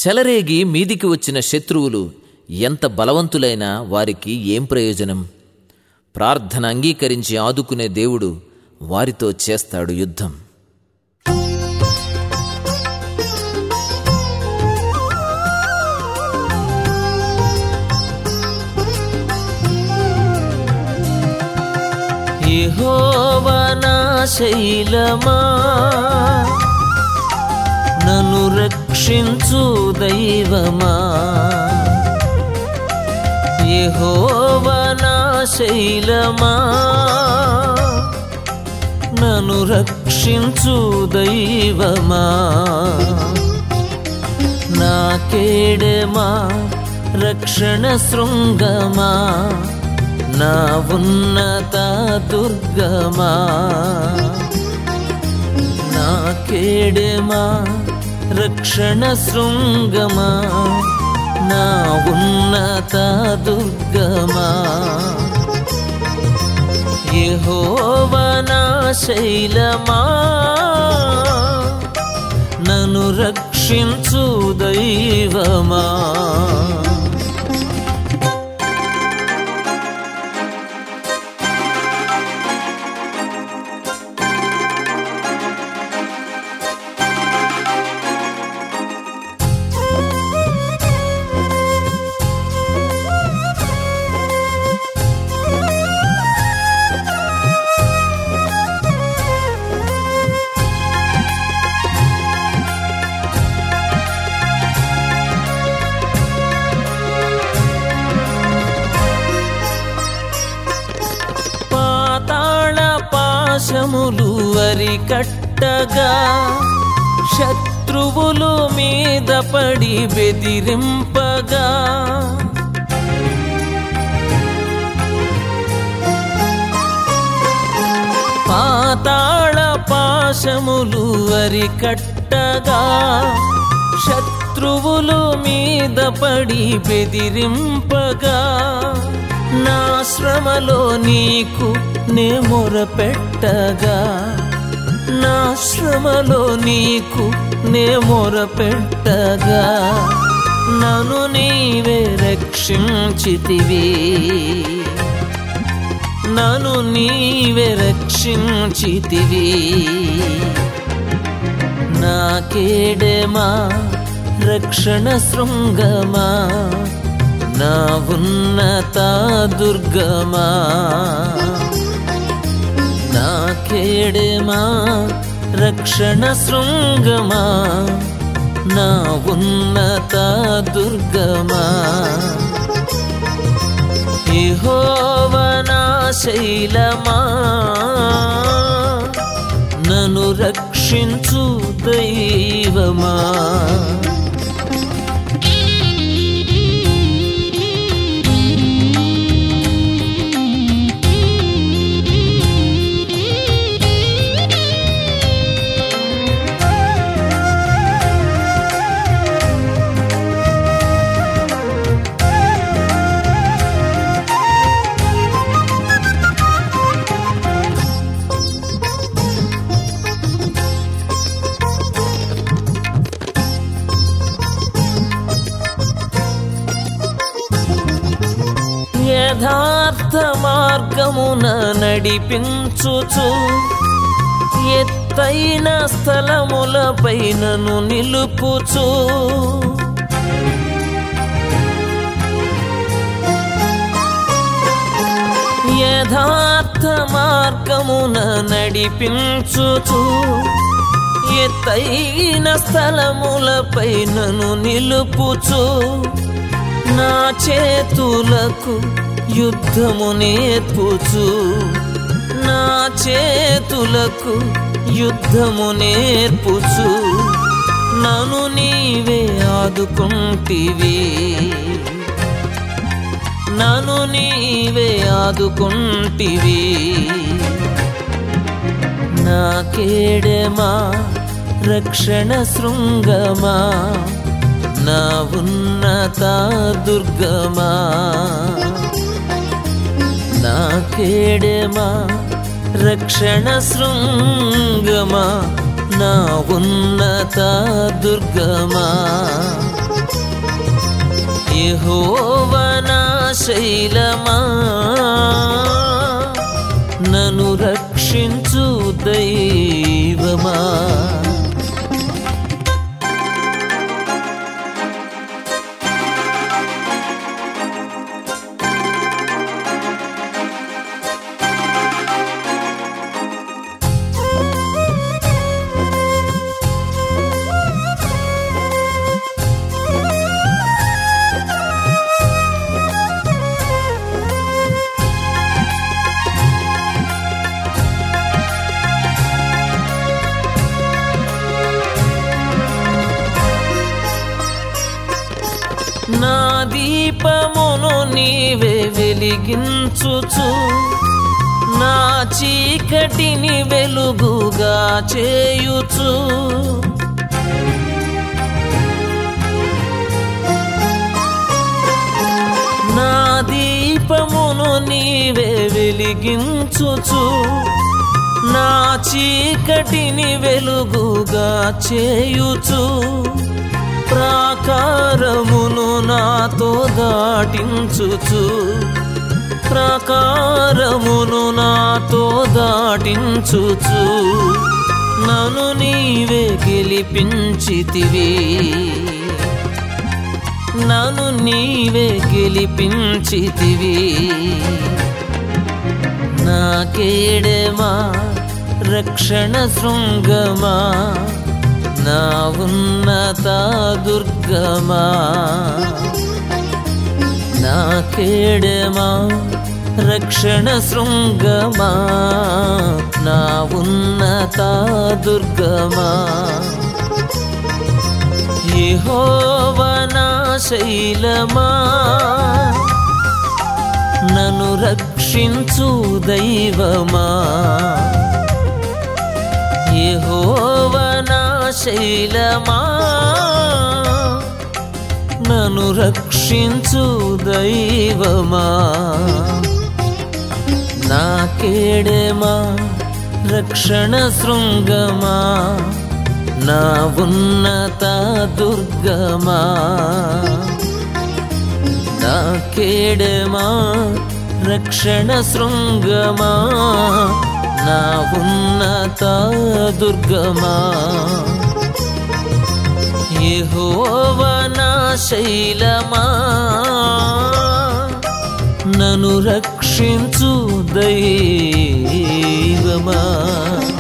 చెలరేగి మీదికి వచ్చిన శత్రువులు ఎంత బలవంతులైనా వారికి ఏం ప్రయోజనం ప్రార్థన అంగీకరించి ఆదుకునే దేవుడు వారితో చేస్తాడు యుద్ధం యెహోవా నా శైలమా నన్ను రక్షించు దైవమా యెహోవా నా శైలమా నన్ను రక్షించు దైవమా నా కేడమా రక్షణ శృంగమా నా ఉన్నత దుర్గమా నా కేడమా రక్షణ శృంగమా నా ఉన్నత దుర్గమా యెహోవా నా శైలమా నన్ను రక్షించు దైవమా పాతాళ పాశములు అరికట్టగా శత్రువులు మీద పడి బెదిరింపగా పాతాళ పాశములు అరికట్టగా శత్రువులు మీద పడి బెదిరింపగా నా శ్రమలో నీకు నే మొరపెట్టగా నా శ్రమలో నీకు నే మొరపెట్టగా నన్ను నీవే రక్షించితివి నన్ను నీవే రక్షించితివి నా కేడమా రక్షణ శృంగమా నా ఉన్నత దుర్గమా నా కేడమా రక్షణ శృంగమా నా ఉన్నత దుర్గమా యెహోవా నా శైలమా నన్ను రక్షించు దైవమా యథార్థ మార్గమున నడిపించుచు ఎత్తైన స్థలములపై నన్ను నిలుపుచు యథార్థ మార్గమున నడిపించుచు ఎత్తైన స్థలములపై నన్ను నిలుపుచు నా చేతులకు యుద్ధము నేర్పుచు నా చేతులకు యుద్ధము నేర్పుచు నన్ను నీవే ఆదుకుంటివి నన్ను నీవే ఆదుకుంటివి నా కేడమా రక్షణ శృంగమా నా ఉన్నత దుర్గమా నా కేడమా రక్షణ శృంగమా నా ఉన్నత దుర్గమా యెహోవనా శైలమా నన్ను రక్షించు దైవమా నా దీపమును నీవే వెలిగించుచు నా చీకటిని వెలుగుగా చేయుచు నా దీపమును నీవే వెలిగించుచు నా చీకటిని వెలుగుగా చేయుచు ప్రాకారమును నాతో దాటించుచు ప్రాకారమును నాతో దాటించుచు నన్ను నీవే గెలిపించితివి నన్ను నీవే గెలిపించితివి నాకేడమా రక్షణ శృంగమా నా ఉన్నత దుర్గమా నాకేడమా రక్షణ శృంగమా నా ఉన్నత దుర్గమా యెహోవనా శైలమా నన్ను రక్షించు దైవమా యెహోవనా శైలమా నన్ను రక్షించు దైవమా నా కేడమా రక్షణ శృంగమా నా ఉన్నత దుర్గమా నా కేడమా రక్షణ శృంగమా నా ఉన్నత దుర్గమా యెహోవనా శైలమా నన్ను రక్షించు దైవమా